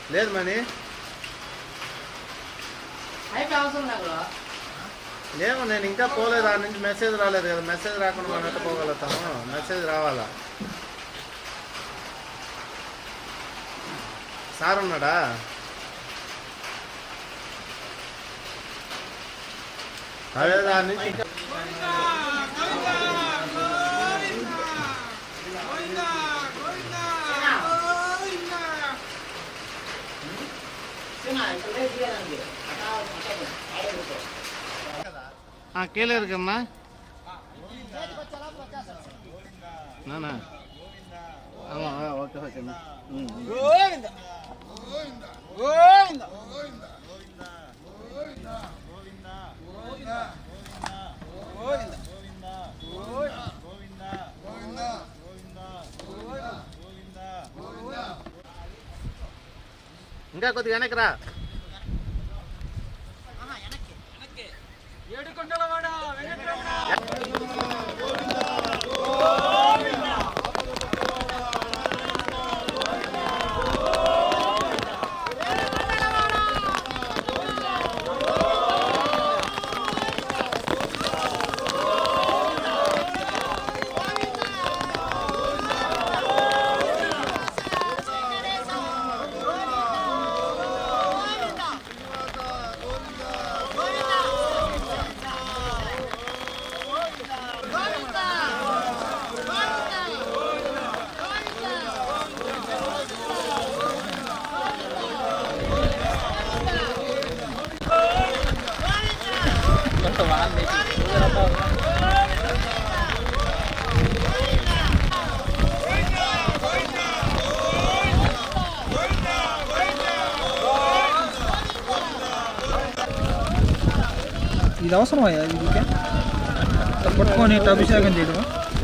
లేదు మని అయిపోయి అవసరం నాకు ఏమో నేను ఇంకా పోలేదు ఆ నుంచి మెసేజ్ రాలేదు కదా మెసేజ్ రాకుండా మనం ఎట్లా పోగలుగుతాము మెసేజ్ రావాలా సార్ ఉన్నాడా అదే దాని నుంచి ఇంకా కీలే ఇరుకమ్మా నానా ஆமா ஓகே ஓகேண்ணா ம் గోవింద గోవింద గోవింద ఇంకా కొద్దిగా వెనక్కి రా ఏడుకొండలవాడ వెంకటరమణ ఇది అవసరమా ఇది ఇట్లా పట్టుకొని ఇట్లా అభిషేకం చేయడం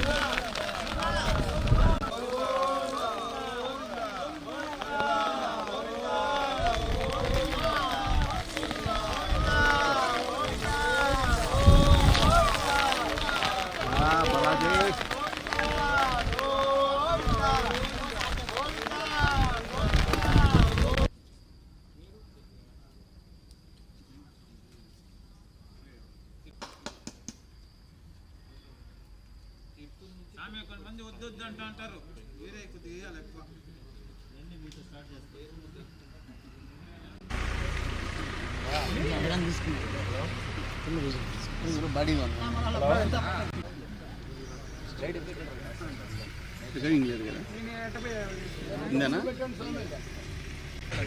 ఆమె కొంతమంది వద్దు వద్దు అంటూ అంటారు వేరే కొద్దిగా వేయాలి ఎక్కువ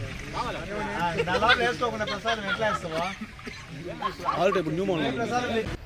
వేసుకోకుండా ప్రసాదం ఎట్లా ఇస్తావా